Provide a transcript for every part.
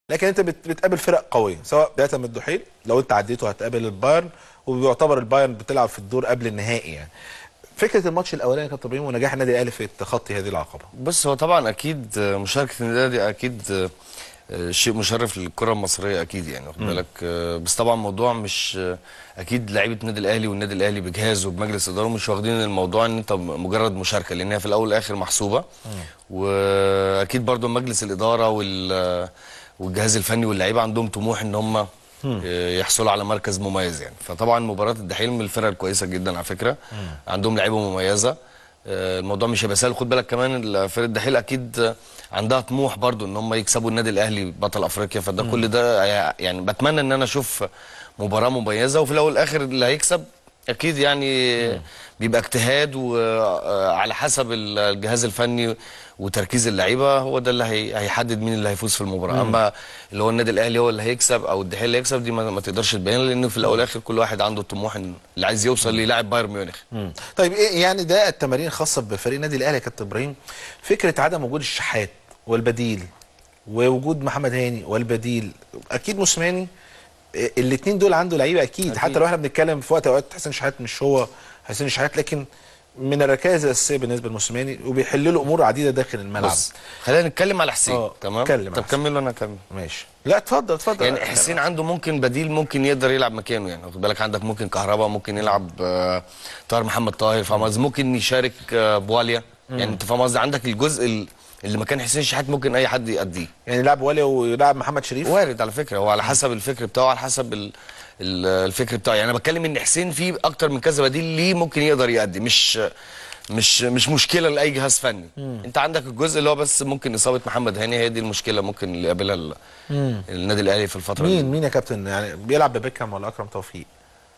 لكن انت بت- بتقابل فرق قويه سواء بدايه من الدحيل لو انت عديته هتقابل البايرن وبيعتبر البايرن بتلعب في الدور قبل النهائي يعني فكره الماتش الاولاني يا كابتن ابراهيم ونجاح النادي الاهلي في تخطي هذه العقبه بص هو طبعا اكيد مشاركه النادي دي اكيد شيء مشرف للكره المصريه اكيد يعني واخد بالك بس طبعا الموضوع مش اكيد لعيبه النادي الاهلي والنادي الاهلي بجهازه وبمجلس اداره مش واخدين الموضوع ان انت مجرد مشاركه لان هي في الاول والاخر محسوبه واكيد برضو مجلس الاداره وال والجهاز الفني واللعيبه عندهم طموح ان هم يحصلوا على مركز مميز يعني فطبعا مباراه الدحيل من الفرق الكويسه جدا على فكره عندهم لعيبه مميزه آه، الموضوع مش هيبقى سهل خد بالك كمان فرقه الدحيل اكيد عندها طموح برضو ان هم يكسبوا النادي الاهلي بطل افريقيا فده كل ده يعني بتمنى ان انا اشوف مباراه مميزه وفي الاول والاخر اللي هيكسب اكيد يعني بيبقى اجتهاد وعلى حسب الجهاز الفني وتركيز اللعيبه هو ده اللي هي- هيحدد مين اللي هيفوز في المباراه اما اللي هو النادي الاهلي هو اللي هيكسب او الدحيل اللي هيكسب دي ما, ما تقدرش تبين لان في الاول والاخر كل واحد عنده الطموح إن اللي عايز يوصل للاعب بايرن ميونخ طيب ايه يعني ده التمارين الخاصه بفريق النادي الاهلي يا كابتن ابراهيم فكره عدم وجود الشحات والبديل ووجود محمد هاني والبديل اكيد موسيماني الاثنين دول عنده لعيبه اكيد, أكيد. حتى لو احنا بنتكلم في وقت اوقات حسين شحات مش هو حسين شحات لكن من الركائز الاساسيه بالنسبه لموسيماني وبيحل له امور عديده داخل الملعب بص خلينا نتكلم على حسين آه، تمام اتكلم طب على حسين. كمل وانا اكمل ماشي لا اتفضل اتفضل يعني حسين عنده ممكن بديل ممكن يقدر يلعب مكانه يعني واخد بالك عندك ممكن كهربا ممكن يلعب آه، طاهر محمد طاهر فاهم قصدي ممكن يشارك آه، بواليا يعني انت فاهم قصدي عندك الجزء ال- اللي مكان حسين شحات ممكن اي حد يأديه يعني يلعب ولي ويلعب محمد شريف وارد على فكره هو على حسب الفكر بتاعه على حسب ال... ال- الفكر بتاعه يعني انا بتكلم ان حسين فيه اكتر من كذا بديل ليه ممكن يقدر يأدي مش مش مش مشكله لاي جهاز فني انت عندك الجزء اللي هو بس ممكن اصابه محمد هاني هي دي المشكله ممكن اللي يقابلها ال- النادي الاهلي في الفتره دي مين مين يا كابتن يعني بيلعب ببيكهام ولا اكرم توفيق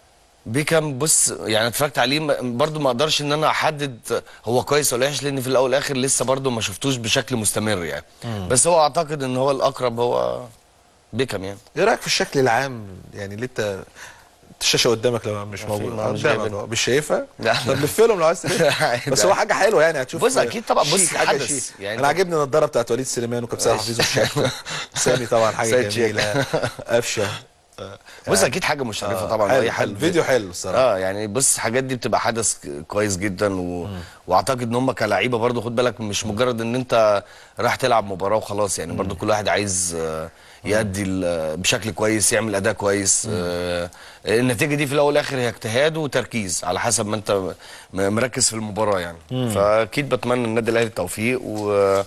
بيكام بص يعني اتفرجت عليه م- برضو ما اقدرش ان انا احدد هو كويس ولا وحش لان في الاول والاخر لسه برضو ما شفتوش بشكل مستمر يعني بس هو اعتقد ان هو الاقرب هو بيكام يعني ايه رايك في الشكل العام يعني اللي انت الشاشه قدامك لو مش في- موجود ما مش قدامك جايبين. أهو. مش شايفها لا. طب لفلهم لو عايز تلف عادي. بس هو حاجه حلوه يعني هتشوف بص، أكيد طبعا. بص، شيك، حاجه حدث. شيك يعني انا أنت- عاجبني النضاره بتاعت وليد سليمان وكابتن سامي حفيظ والشيخ سامي طبعا حاجه سيد شيخ. جميله قفشه بص اكيد حاجه مشرفه آه، طبعا حلو، اي حلو. حد فيديو حلو الصراحه اه يعني بص الحاجات دي بتبقى حدث ك- كويس جدا و... واعتقد ان هم كلاعيبه برضو خد بالك مش مجرد ان انت راح تلعب مباراه وخلاص يعني برضو كل واحد عايز آه، يأدي ال- بشكل كويس يعمل اداء كويس آه، النتيجه دي في الاول والاخر هي اجتهاد وتركيز على حسب ما انت م- مركز في المباراه يعني فاكيد بتمنى النادي الاهلي التوفيق و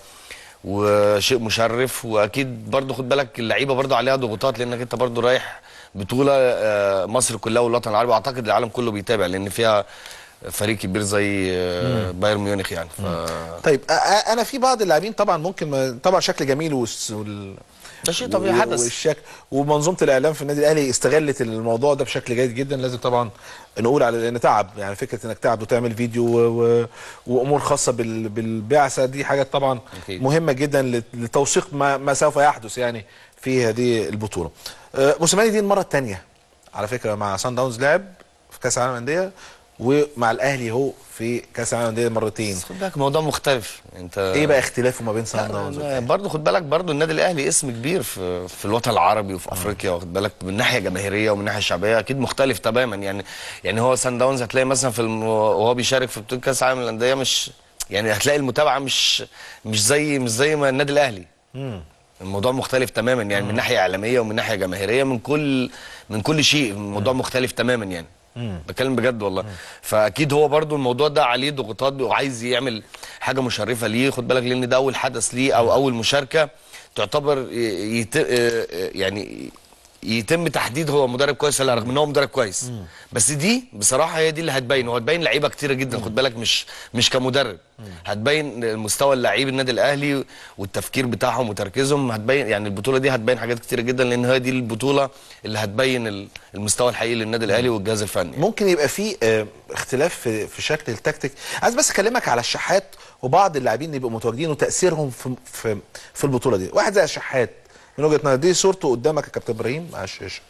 وشيء مشرف واكيد برضو خد بالك اللعيبه برضو عليها ضغوطات لانك انت برضو رايح بطوله آه، مصر كلها والوطن العربي واعتقد العالم كله بيتابع لان فيها فريق كبير زي آه، بايرن ميونخ يعني ف... طيب أ- أ- انا في بعض اللاعبين طبعا ممكن ما طبعا شكل جميل والس- وال ده شيء طبيعي و- حدث والشكل ومنظومه الاعلام في النادي الاهلي استغلت الموضوع ده بشكل جيد جدا لازم طبعا نقول على ان تعب يعني فكره انك تعب وتعمل فيديو و... و... وامور خاصه بال... بالبعثه دي حاجات طبعا أكيد. مهمه جدا لت- لتوثيق ما... ما سوف يحدث يعني في هذه البطوله. آه، موسيماني دي المره الثانيه على فكره مع سان داونز لعب في كاس العالم للانديه ومع الاهلي هو في كاس العالم للانديه مرتين. خد بالك موضوع مختلف انت ايه بقى اختلافه ما بين سان داونز والأهلي؟ برضه خد بالك برضه النادي الاهلي اسم كبير في في الوطن العربي وفي افريقيا واخد بالك من ناحيه جماهيريه ومن ناحيه شعبيه اكيد مختلف تماما يعني يعني هو سان داونز هتلاقي مثلا في الم... وهو بيشارك في بطوله كاس العالم للانديه مش يعني هتلاقي المتابعه مش مش زي مش زي ما النادي الاهلي الموضوع مختلف تماما يعني من ناحيه اعلاميه ومن ناحيه جماهيريه من كل من كل شيء الموضوع مختلف تماما يعني بتكلم بجد والله فاكيد هو برضو الموضوع ده عليه ضغوطات وعايز يعمل حاجه مشرفه ليه خد بالك لان ده اول حدث ليه او اول مشاركه تعتبر ي- يت... يعني يتم تحديد هو مدرب كويس ولا لا، رغم ان هو مدرب كويس بس دي بصراحه هي دي اللي هتبين وهتبين لعيبه كتيره جدا خد بالك مش مش كمدرب هتبين مستوى اللعيب النادي الاهلي والتفكير بتاعهم وتركيزهم هتبين يعني البطوله دي هتبين حاجات كتيره جدا لان هي دي البطوله اللي هتبين ال- المستوى الحقيقي للنادي الاهلي والجهاز الفني ممكن يبقى في آه، اختلاف في في شكل التكتيك عايز بس اكلمك على الشحات وبعض اللاعبين اللي يبقوا متواجدين وتاثيرهم في في في البطوله دي واحد زي الشحات من وجهه نظري دي صورته قدامك يا كابتن ابراهيم على الشاشه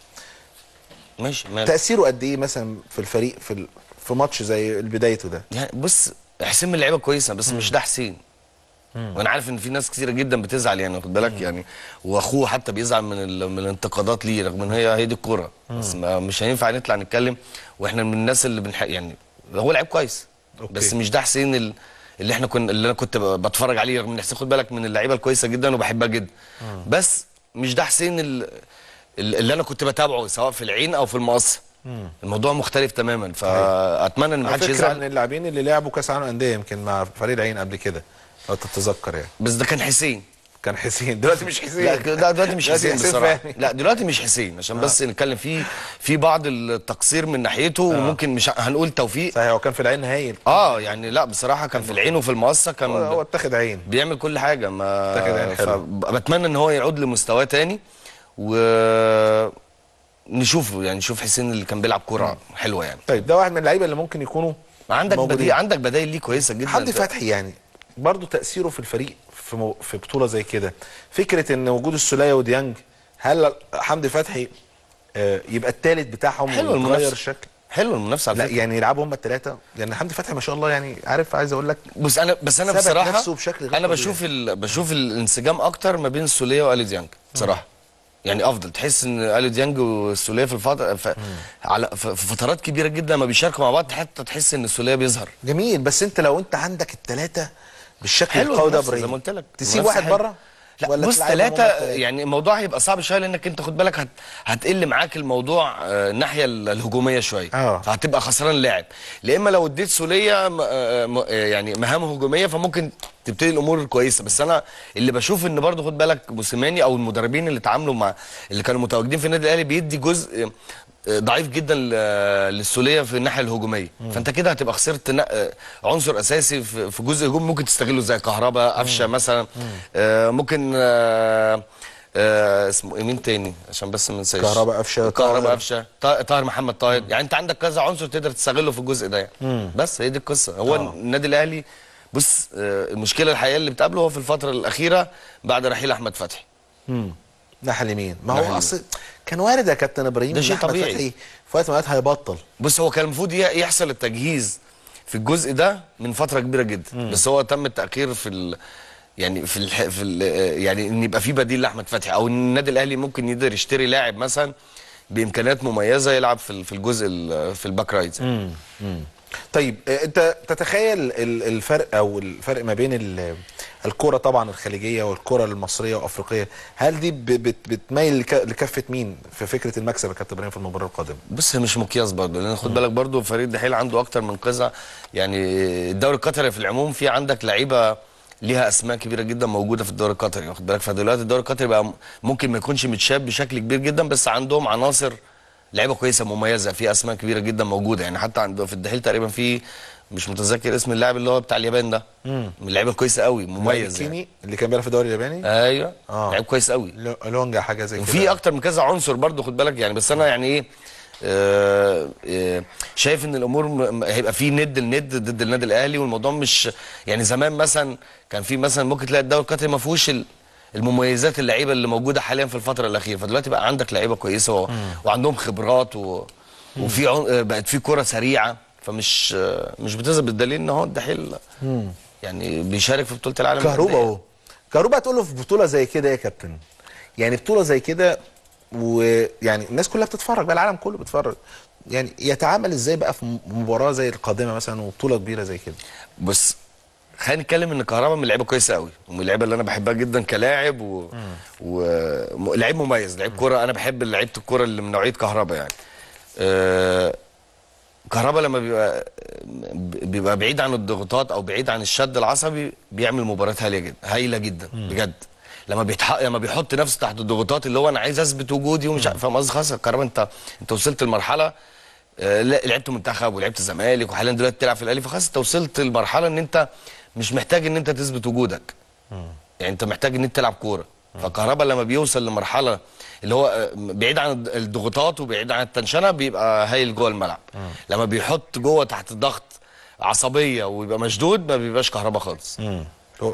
ماشي مال تاثيره قد ايه مثلا في الفريق في ال- في ماتش زي بدايته ده يعني بص حسين من اللعيبه كويسه بس مش ده حسين وانا عارف ان في ناس كتيره جدا بتزعل يعني واخد بالك يعني واخوه حتى بيزعل من ال... من الانتقادات ليه رغم ان هي هي دي الكوره بس ما مش هينفع نطلع نتكلم واحنا من الناس اللي بنح... يعني هو لعيب كويس أوكي. بس مش ده حسين ال... اللي احنا كنا اللي انا كنت ب- بتفرج عليه رغم ان حسين خد بالك من اللعيبه الكويسه جدا وبحبها جدا بس مش ده حسين ال... ال- اللي انا كنت بتابعه سواء في العين او في المقص الموضوع مختلف تماما فاتمنى ان على محدش فكره يزعل من اللاعبين اللي لعبوا كاس عالم انديه يمكن مع فريق العين قبل كده لو تتذكر يعني بس ده كان حسين كان حسين دلوقتي مش حسين لا لا دلوقتي مش دلوقتي حسين حسين بصراحه فهمي. لا دلوقتي مش حسين عشان بس نتكلم في في بعض التقصير من ناحيته وممكن مش هنقول توفيق صحيح هو كان في العين هايل اه يعني لا بصراحه كان في العين وفي المقصه كان هو هو اتاخد عين بيعمل كل حاجه ما اتاخد عين حلو. فبتمنى ان هو يعود لمستواه تاني و نشوفه يعني نشوف حسين اللي كان بيلعب كوره حلوه يعني طيب ده واحد من اللعيبه اللي ممكن يكونوا عندك موجودين. بديل عندك بدايل ليه كويسه جدا حمدي فتحي يعني برضه تاثيره في الفريق في مو... في بطوله زي كده فكره ان وجود السوليه وديانج هل حمدي فتحي آه يبقى الثالث بتاعهم حلو ويتغير المنافسه الشكل حلو المنافسه على لا فكره يعني يلعبوا هم الثلاثه لان حمدي فتحي ما شاء الله يعني عارف عايز اقول لك بص انا بس انا ثبت بصراحه نفسه بشكل غير انا طبيعي. بشوف ال... بشوف الانسجام اكتر ما بين السوليه والي ديانج بصراحه يعني افضل تحس ان الي ديانج والسوليه في الفتره ف... على في في فترات كبيره جدا لما بيشاركوا مع بعض حتى تحس ان السوليه بيظهر جميل بس انت لو انت عندك الثلاثه بالشكل حلو القوي ده المنافسة ابراهيم زي ما قلت لك تسيب المنافسة واحد حلوة. بره لا ولا بص تلعبهم هم ثلاثة التلاتة؟ يعني الموضوع هيبقى صعب شويه لانك انت خد بالك هت... هتقل معاك الموضوع آه، الناحيه ال- الهجوميه شويه آه. فهتبقى خسران لاعب لا اما لو اديت سوليه م... آه، م... آه، يعني مهام هجوميه فممكن تبتدي الامور كويسه بس انا اللي بشوف ان برضه خد بالك موسيماني او المدربين اللي اتعاملوا مع اللي كانوا متواجدين في النادي الاهلي بيدي جزء آه، ضعيف جدا ل- للسوليه في الناحيه الهجوميه فانت كده هتبقى خسرت ن- آه، عنصر اساسي في في جزء هجومي ممكن تستغله زي كهربا قفشه مثلا آه، ممكن آه، آه، اسمه ايه مين تاني عشان بس ما ننساش كهربا، قفشة، كهربا طاهر. قفشه طا- طاهر محمد طاهر يعني انت عندك كذا عنصر تقدر تستغله في الجزء ده يعني بس هي دي القصه هو آه. النادي الاهلي بص آه، المشكله الحقيقيه اللي بتقابله هو في الفتره الاخيره بعد رحيل احمد فتحي امم ناحيه اليمين ما ناحية هو اليمين. اصل كان وارد يا كابتن ابراهيم ده إن شيء أحمد طبيعي. فتحي في وقت من الاوقات هيبطل بص هو كان المفروض ي- يحصل التجهيز في الجزء ده من فتره كبيره جدا بس هو تم التاخير في ال يعني في ال في ال يعني ان يبقى في بديل لاحمد فتحي او ان النادي الاهلي ممكن يقدر يشتري لاعب مثلا بامكانيات مميزه يلعب في ال- في الجزء ال- في الباك رايت يعني. طيب آه، انت تتخيل ال- الفرق او الفرق ما بين ال- الكرة طبعا الخليجيه والكرة المصريه وافريقيه هل دي ب- بت- بتميل لك- لكفه مين في فكره المكسب يا كابتن ابراهيم في المباراه القادمه بص هي مش مقياس برضه لان خد بالك برضه فريق الدحيل عنده اكتر من قطعه يعني الدوري القطري في العموم في عندك لعيبه ليها اسماء كبيره جدا موجوده في الدوري القطري واخد بالك فدلوقتي الدوري القطري بقى م- ممكن ما يكونش متشاب بشكل كبير جدا بس عندهم عناصر لعيبه كويسه مميزه في اسماء كبيره جدا موجوده يعني حتى عند في الدحيل تقريبا في مش متذكر اسم اللاعب اللي هو بتاع اليابان ده من اللعيبه الكويسه قوي مميز يعني كيني اللي كان بيلعب في الدوري الياباني ايوه آه. لعيب كويس قوي لو- لونجا حاجه زي كده وفي اكتر من كذا عنصر برضو خد بالك يعني بس انا يعني ايه آه، آه، شايف ان الامور م- م- هيبقى في ند لند ضد النادي الاهلي والموضوع مش يعني زمان مثلا كان في مثلا ممكن تلاقي الدوري القطري ما فيهوش ال- المميزات اللعيبه اللي موجوده حاليا في الفتره الاخيره فدلوقتي بقى عندك لعيبه كويسه و... وعندهم خبرات و... وفي عن... آه، بقت في كره سريعه فمش آه، مش بتظهر بالدليل ان هو الدحيل يعني بيشارك في بطوله العالم كهربا للأندية. اهو كهربا هتقول له في بطوله زي كده إيه يا كابتن يعني بطوله زي كده ويعني الناس كلها بتتفرج بقى العالم كله بيتفرج يعني يتعامل ازاي بقى في مباراه زي القادمه مثلا وبطوله كبيره زي كده بص خلينا نتكلم ان كهربا من اللعيبه كويسه قوي ومن اللعيبه اللي انا بحبها جدا كلاعب و... و... م- لعيب مميز لعيب كوره انا بحب لعيبه الكوره اللي من نوعيه كهربا يعني أه... كهربا لما بيبقى بيبقى بعيد عن الضغوطات او بعيد عن الشد العصبي بيعمل مباريات هايله جدا هايله جدا بجد لما بيتحق لما بيحط نفسه تحت الضغوطات اللي هو انا عايز اثبت وجودي ومش عارف- فاهم قصدي خلاص كهربا انت انت وصلت لمرحله آه، لا لعبت منتخب ولعبت الزمالك وحاليا دلوقتي تلعب في الاهلي فخلاص انت وصلت لمرحله ان انت مش محتاج ان انت تثبت وجودك يعني انت محتاج ان انت تلعب كوره فكهربا لما بيوصل لمرحله اللي هو آه، بعيد عن الض- الضغوطات وبعيد عن التنشنه بيبقى هايل جوه الملعب لما بيحط جوه تحت الضغط عصبيه ويبقى مشدود ما بيبقاش كهربا خالص هو-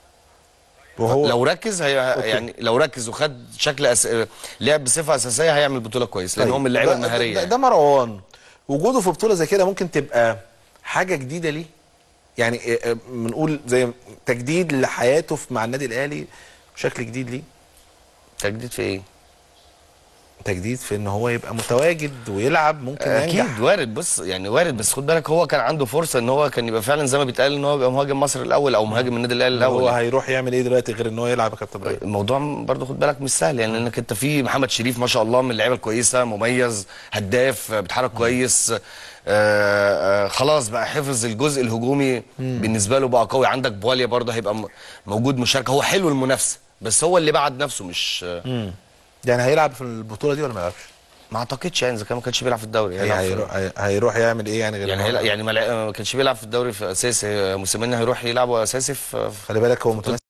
وهو لو ركز هي يعني لو ركز وخد شكل أس... لعب بصفه اساسيه هيعمل بطوله كويس لان طيب، هو من اللعيبه ده- المهاريه ده, يعني. ده مروان وجوده في بطوله زي كده ممكن تبقى حاجه جديده ليه يعني آه، آه، بنقول زي تجديد لحياته في- مع النادي الاهلي بشكل جديد ليه تجديد في ايه؟ تجديد في ان هو يبقى متواجد ويلعب ممكن ينجح اكيد وارد بص يعني وارد بس خد بالك هو كان عنده فرصه ان هو كان يبقى فعلا زي ما بيتقال ان هو يبقى مهاجم مصر الاول او مهاجم النادي الاهلي الاول هو يعني. هيروح يعمل ايه دلوقتي غير ان هو يلعب يا كابتن ابراهيم الموضوع برضه خد بالك مش سهل يعني لانك انت في محمد شريف ما شاء الله من اللعيبه الكويسه مميز هداف آه، بيتحرك كويس آه آه خلاص بقى حفظ الجزء الهجومي بالنسبه له بقى قوي عندك بواليا برضه هيبقى م- موجود مشاركه هو حلو المنافسه بس هو اللي بعد نفسه مش آه يعني هيلعب في البطوله دي ولا ما يلعبش ما اعتقدش يعني اذا كان ما كانش بيلعب في الدوري هي- هيلعب في- هيروح هي- هيروح يعمل ايه يعني غير يعني إن هو- هيلا يعني ما لع- ما كانش بيلعب في الدوري في اساسي موسيماني هيروح يلعبه اساسي في في خلي بالك هو متمسك